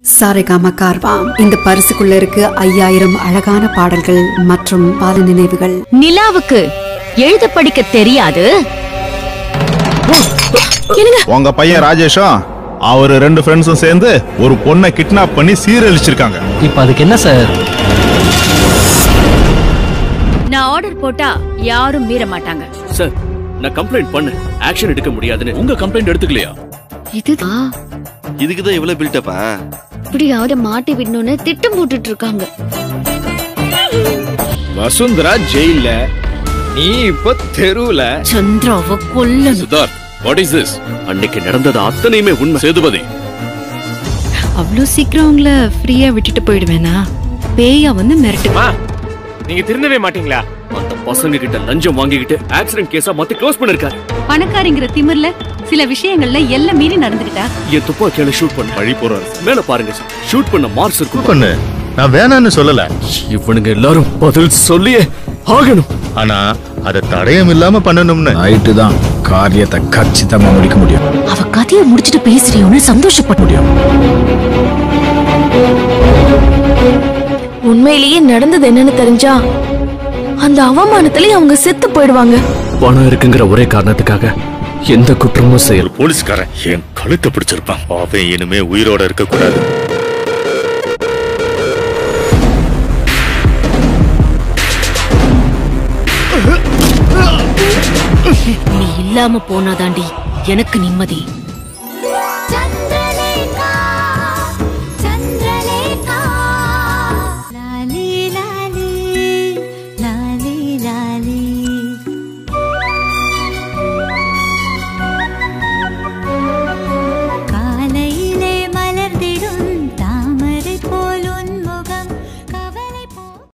சாரேகாமா கார்வாம் இந்த பரிசுக்குள்ள இருக்கு ஐயாயிரம் அழகான பாடல்கள் மற்றும் பால நினைவுகள் நிலாவுக்கு எழுத படிக்க தெரியாது என்னங்க உங்க பையன் ராஜேஷும் அவரு ரெண்டு ஃப்ரெண்ட்ஸும் சேர்ந்து ஒரு பொண்ணை கிட்னாப் பண்ணி சீரழிச்சிருக்காங்க இப்ப அதுக்கு என்ன சார் நான் ஆர்டர் போட்டா யாரும் மீற மாட்டாங்க சார் நான் கம்ப்ளைண்ட் பண்ணேன் ஆக்ஷன் எடுக்க முடியாதுன்னு உங்க கம்ப்ளைண்ட் எடுத்துக்கலையா இதுதான் இதுக்குதான் இவ்வளவு பில்டப்பா இப்படியாவது மாட்டி விடணும்னு திட்டம் போட்டுட்டு இருக்காங்க வசுந்தரா ஜெயில நீ இப்ப தெருவுல சந்திராவை கொல்லணும் சித்தார்த் வாட் இஸ் திஸ் அன்னைக்கு நடந்தது அத்தனையுமே உண்மை சேதுபதி அவ்வளோ சீக்கிரம் உங்கள ஃப்ரீயா விட்டுட்டு போயிடுவேனா பேயா வந்து மிரட்டு அம்மா, நீங்க திருந்தவே மாட்டீங்களா அந்த பசங்க கிட்ட லஞ்சம் வாங்கிக்கிட்டு ஆக்சிடென்ட் கேஸா மத்தி க்ளோஸ் பண்ணிருக்காரு பணக்காரிங்கிற திமிர்ல சில விஷயங்கள்ல எல்லாம் மீறி நடந்துக்கிட்டா என் துப்பாக்கியால ஷூட் பண்ண வழி போறாரு மேல பாருங்க சார் ஷூட் பண்ண மார்க்ஸ் இருக்கும் பண்ணு நான் வேணான்னு சொல்லல இவனுங்க எல்லாரும் பதில் சொல்லியே ஆகணும் ஆனா அதை தடயம் இல்லாம பண்ணணும்னு நைட்டு தான் காரியத்தை கச்சிதமா முடிக்க முடியும் அவ கதையை முடிச்சிட்டு பேசுறியோன்னு சந்தோஷப்பட முடியும் உண்மையிலேயே நடந்தது என்னன்னு தெரிஞ்சா அந்த அவமானத்திலேயே அவங்க செத்து போயிடுவாங்க பணம் இருக்குங்கிற ஒரே காரணத்துக்காக எந்த குற்றமும் செய்யல போலீஸ்காரன் என் கழுத்தை பிடிச்சிருப்பான் அவன் இனிமே உயிரோட இருக்க கூடாது நீ இல்லாம போனாதாண்டி எனக்கு நிம்மதி